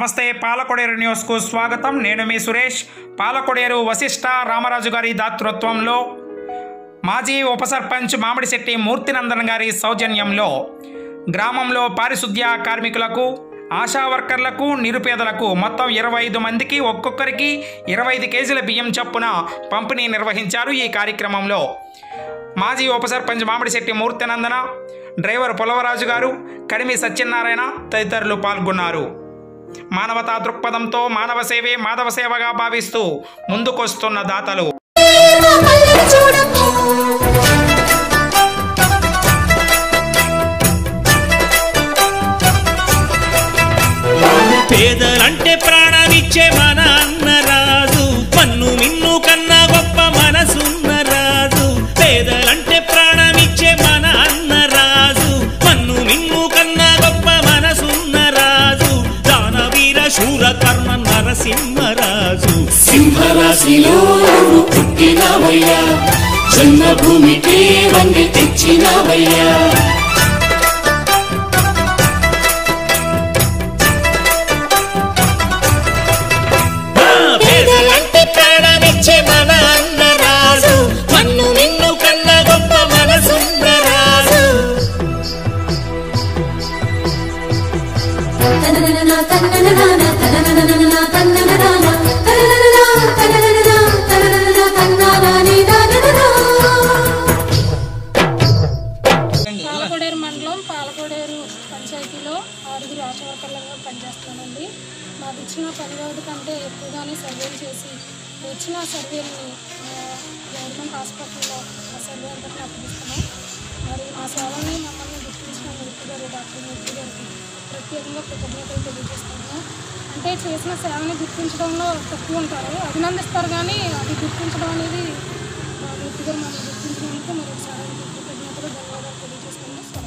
నమస్తే పాలకొడేరు న్యూస్కు స్వాగతం నేను మీ సురేష్ పాలకొడేరు వశిష్ఠ రామరాజు గారి దాతృత్వంలో మాజీ ఉప సర్పంచ్ మామిడిశెట్టి మూర్తినందన్ గారి సౌజన్యంలో గ్రామంలో పారిశుద్ధ్య కార్మికులకు ఆశా వర్కర్లకు నిరుపేదలకు మొత్తం ఇరవై ఐదు మందికి ఒక్కొక్కరికి ఇరవై ఐదు కేజీల బియ్యం చొప్పున పంపిణీ నిర్వహించారు ఈ కార్యక్రమంలో మాజీ ఉప సర్పంచ్ మామిడిశెట్టి మూర్తినందన డ్రైవర్ పొలవరాజు గారు కడిమి సత్యనారాయణ తదితరులు పాల్గొన్నారు మానవతా దృక్పథంతో మానవ సేవే మాధవ సేవగా భావిస్తూ ముందుకొస్తున్న దాతలు పల్లెలు చూడకు పేదలంటే ప్రాణమిచ్చే మన అన్నరాజు మన్ను మిన్ను కన్నా గొప్ప మనసున్న రాజు పేదలంటే ప్రాణమిచ్చే మన అన్నరాజు మన్ను మిన్ను కన్నా గొప్ప మనసున్న రాజు దానవీర శూర కర్ణ నరసింహరాజు సింహరాశిలో నువ్వు పుట్టినవయ్యా జన్మభూమికి వండి తెచ్చినవయ్యా పేదలంటే ప్రాణమిచ్చే మన అన్నరాజు మన్ను మిన్ను కన్నా గొప్ప మనసున్న రాజు తనననన తన్నననన తననననన తన్నననన తనననన తనననన తనననన తన్నానాని దానననా పాలకోడేరు మండలం పాలకోడేరు పంచాయతీలో ఆరుగురు ఆశా వర్కర్లుగా పనిచేస్తానండి మాకు ఇచ్చిన పని వ్యవధి కంటే ఎక్కువగానే సర్వేలు చేసి వచ్చిన సర్వేలని ఆ, గవర్నమెంట్ హాస్పిటల్లో ఆ సర్వే అంతటిని అప్పగిస్తున్నాం మరి మా సేవల్ని మమ్మల్ని గుర్తించిన మూర్తి గారు డాక్టర్ మూర్తి గారికి ప్రత్యేకంగా కృతజ్ఞతలు తెలియజేస్తున్నాము అంటే చేసిన సేవని గుర్తించడంలో తక్కువ ఉంటారు అభినందిస్తారు కానీ అది గుర్తించడం అనేది ఆ, మూర్తి గారు మమ్మల్ని గుర్తించినందుకు మరొకసారి కృతజ్ఞతలు ధన్యవాదాలు తెలియజేస్తున్నాము